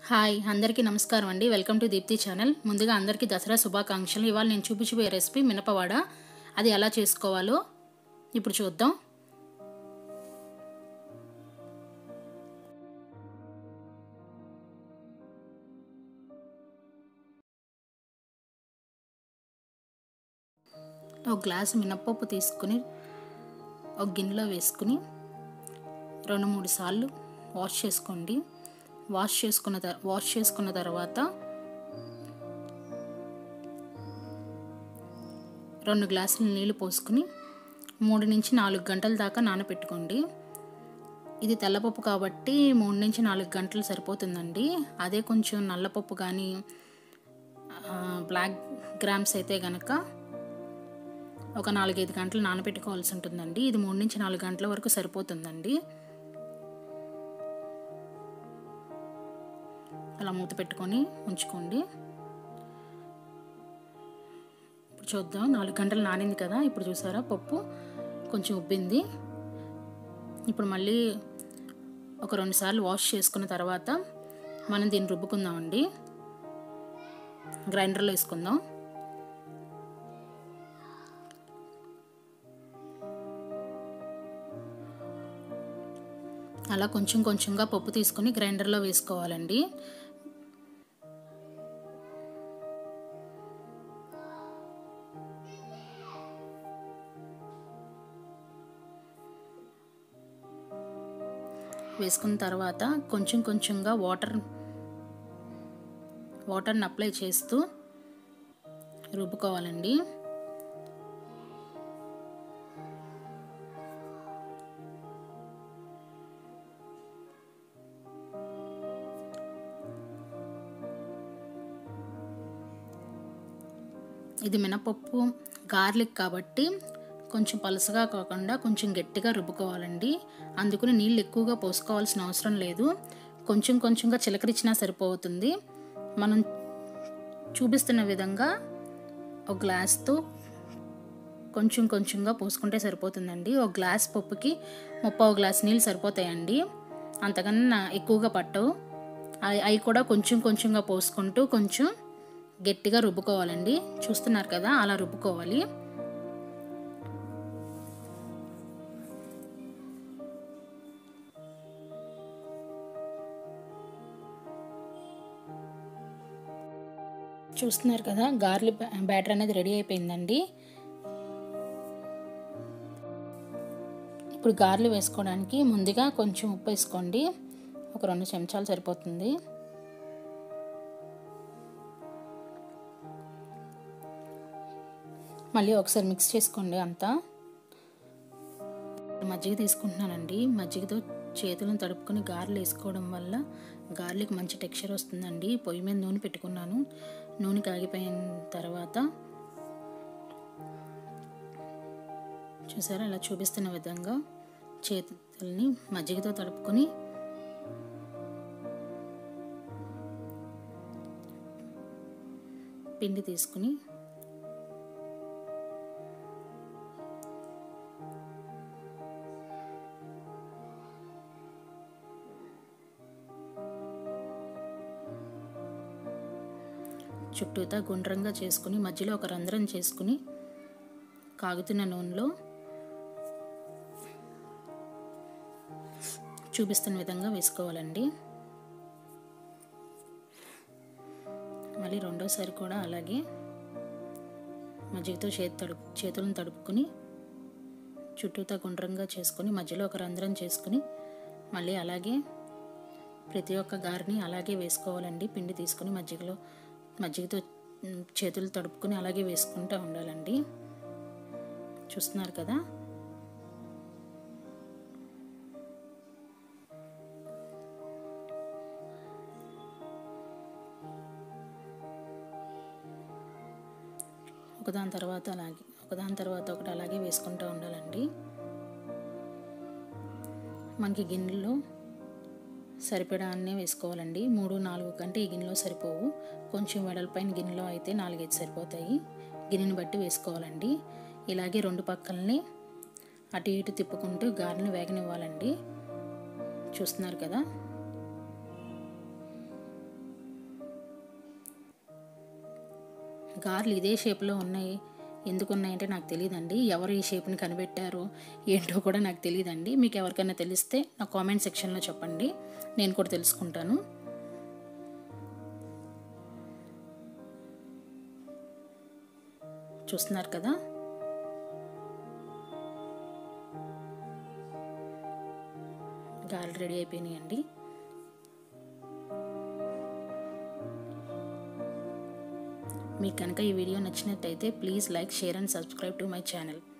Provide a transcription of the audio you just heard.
hi అందరికీ నమస్కారం అండి వెల్కమ్ టు దీప్తి ఛానల్ ముందుగా అందరికీ దసరా శుభాకాంక్షలు ఇవాళ నేను చూపించబోయే రెసిపీ మినపవాడ అది ఎలా చేసుకోవాలో ఇప్పుడు చూద్దాం ఒక గ్లాసు మినప్పప్పు తీసుకుని ఒక గిన్నెలో వేసుకుని రెండు మూడు సార్లు వాష్ చేసుకోండి వాష్ చేసుకున్న త- వాష్ చేసుకున్న తర్వాత రెండు గ్లాసులు నీళ్లు పోసుకుని మూడు నుంచి నాలుగు గంటల దాకా నానబెట్టుకోండి ఇది తెల్లపప్పు కాబట్టి మూడు నుంచి నాలుగు గంటలు సరిపోతుందండి అదే కొంచెం నల్లపప్పు కానీ బ్లాక్ గ్రామ్స్ అయితే గనక ఒక నాలుగైదు గంటలు నానబెట్టుకోవాల్సి ఉంటుందండి ఇది మూడు నుంచి నాలుగు గంటల వరకు సరిపోతుందండి అలా మూత పెట్టుకొని ఉంచుకోండి ఇప్పుడు చూద్దాం నాలుగు గంటలు నానింది కదా ఇప్పుడు చూసారా పప్పు కొంచెం ఉబ్బింది ఇప్పుడు మళ్ళీ ఒక రెండు సార్లు వాష్ చేసుకున్న తర్వాత మనం దీన్ని రుబ్బుకుందామండి గ్రైండర్లో వేసుకుందాం అలా కొంచెం కొంచెంగా పప్పు తీసుకొని గ్రైండర్లో వేసుకోవాలండి వేసుకున్న తర్వాత కొంచెం కొంచెంగా వాటర్ వాటర్ని అప్లై చేస్తూ రుబ్బుకోవాలండి ఇది మినపప్పు గార్లిక్ కాబట్టి కొంచెం పలసగా కాకుండా కొంచెం గట్టిగా రుబ్బుకోవాలండి అందుకని నీళ్ళు ఎక్కువగా పోసుకోవాల్సిన అవసరం లేదు కొంచెం కొంచెంగా చిలకరించినా సరిపోతుంది మనం చూపిస్తున్న విధంగా ఒక గ్లాస్తో కొంచెం కొంచెంగా పోసుకుంటే సరిపోతుందండి ఒక గ్లాస్ పప్పుకి ముప్పావు గ్లాస్ నీళ్ళు సరిపోతాయండి అంతకన్నా ఎక్కువగా పట్టవు అవి అవి కూడా కొంచెం కొంచెంగా పోసుకుంటూ కొంచెం గట్టిగా రుబ్బుకోవాలండి చూస్తున్నారు కదా అలా రుబ్బుకోవాలి చూస్తున్నారు కదా గార్లి బ్యాటర్ అనేది రెడీ అయిపోయిందండి ఇప్పుడు గార్లు వేసుకోవడానికి ముందుగా కొంచెం ఉప్పు వేసుకోండి ఒక రెండు చెంచాలు సరిపోతుంది మళ్ళీ ఒకసారి మిక్స్ చేసుకోండి అంతా మజ్జిగ తీసుకుంటున్నానండి మజ్జిగతో చేతులను తడుపుకొని గారెలు వేసుకోవడం వల్ల గార్లిక్ మంచి టెక్స్చర్ వస్తుందండి పొయ్యి మీద నూనె పెట్టుకున్నాను నూనె కాగిపోయిన తర్వాత చూసారా ఇలా చూపిస్తున్న విధంగా చేతుల్ని మజ్జిగతో తడుపుకొని పిండి తీసుకుని చుట్టూతా గుండ్రంగా చేసుకుని మధ్యలో ఒక రంధ్రం చేసుకుని కాగుతున్న నూనెలో చూపిస్తున్న విధంగా వేసుకోవాలండి మళ్ళీ రెండోసారి కూడా అలాగే మజ్జిగతో చేతి తడుపు చేతులను తడుపుకొని చుట్టూతా గుండ్రంగా చేసుకొని మధ్యలో ఒక రంధ్రం చేసుకుని మళ్ళీ అలాగే ప్రతి ఒక్క గారిని అలాగే వేసుకోవాలండి పిండి తీసుకొని మజ్జిగలో మజ్జిగతో చేతులు తడుపుకొని అలాగే వేసుకుంటూ ఉండాలండి చూస్తున్నారు కదా ఒకదాని తర్వాత అలాగే ఒకదాని తర్వాత ఒకటి అలాగే వేసుకుంటూ ఉండాలండి మనకి గిన్నెలో సరిపడా అన్నీ వేసుకోవాలండి మూడు నాలుగు కంటే ఈ గిన్నెలో సరిపోవు కొంచెం వెడల్పైన గిన్నెలో అయితే నాలుగైదు సరిపోతాయి గిన్నెని బట్టి వేసుకోవాలండి ఇలాగే రెండు పక్కల్ని అటు ఇటు తిప్పుకుంటూ గారెని వేగనివ్వాలండి చూస్తున్నారు కదా గార్లు ఇదే షేప్లో ఉన్నాయి ఎందుకు ఉన్నాయంటే నాకు తెలియదండి ఎవరు ఈ షేప్ని కనిపెట్టారో ఏంటో కూడా నాకు తెలియదండి మీకు ఎవరికైనా తెలిస్తే నా కామెంట్ సెక్షన్లో చెప్పండి నేను కూడా తెలుసుకుంటాను చూస్తున్నారు కదా గారెలు రెడీ అయిపోయినాయండి మీకు కనుక ఈ వీడియో నచ్చినట్టయితే please like share and subscribe to my channel